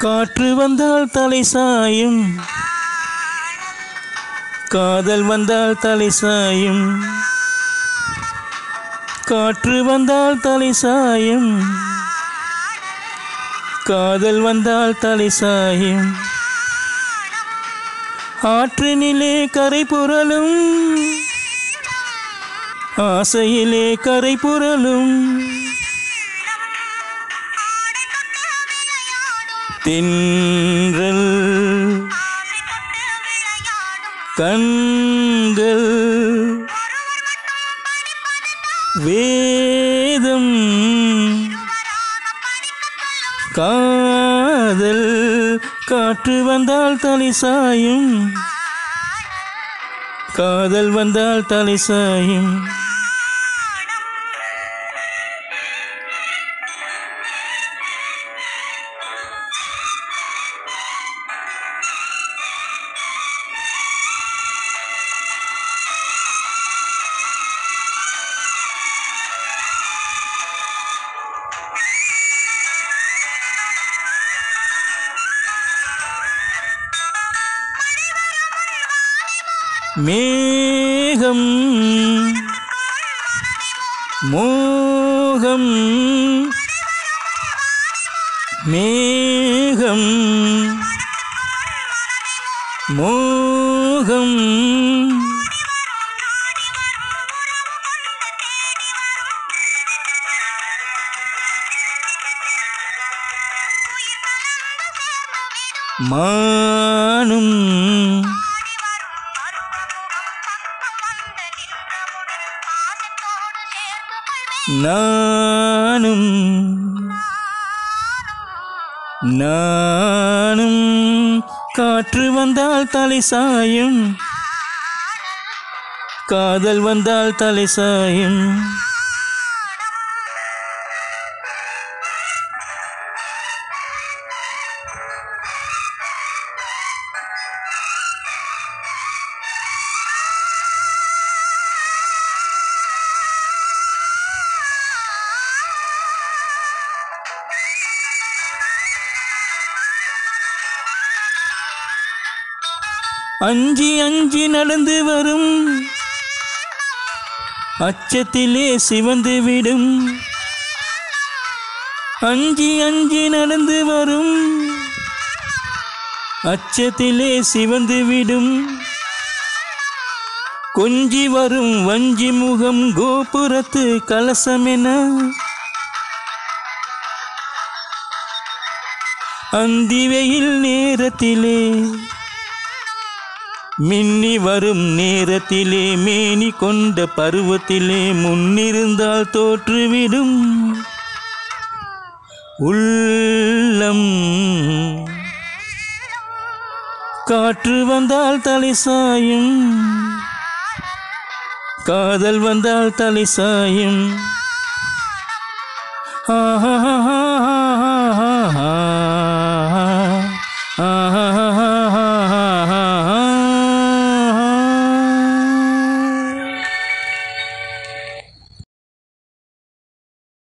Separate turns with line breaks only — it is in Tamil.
காற்று வந்தால் தலை சாயும் காதல் வந்தால் தலை சாயும் காற்று வந்தால் தலை சாயும் காதல் வந்தால் தலை சாயும் ஆற்றினிலே கரை புரளும் ஆசையிலே கரை புரளும் தென்றல் கண்கள் வேதம் காதல் காற்று வந்தால் தலை சாயும் காதல் வந்தால் தலை சாயும் மேகம் மோகம் மேகம் மோகம் மானும் நானும் நானும் காற்று வந்தால் தலை சாயும் காதல் வந்தால் தலை சாயும் அஞ்சி அஞ்சி நடந்து வரும் அச்சத்திலே சிவந்து விடும் அஞ்சி அஞ்சி நடந்து வரும் அச்சத்திலே சிவந்து விடும் கொஞ்சி வரும் வஞ்சி முகம் கோபுரத்து கலசமென அந்தி வெயில் நேரத்திலே மின்னி வரும் நேரத்திலே மேனி கொண்ட பருவத்திலே முன்னிருந்தால் தோற்றுவிடும் உள்ளம் காற்று வந்தால் தலை சாயும் காதல் வந்தால் தலை சாயும் ஆஹா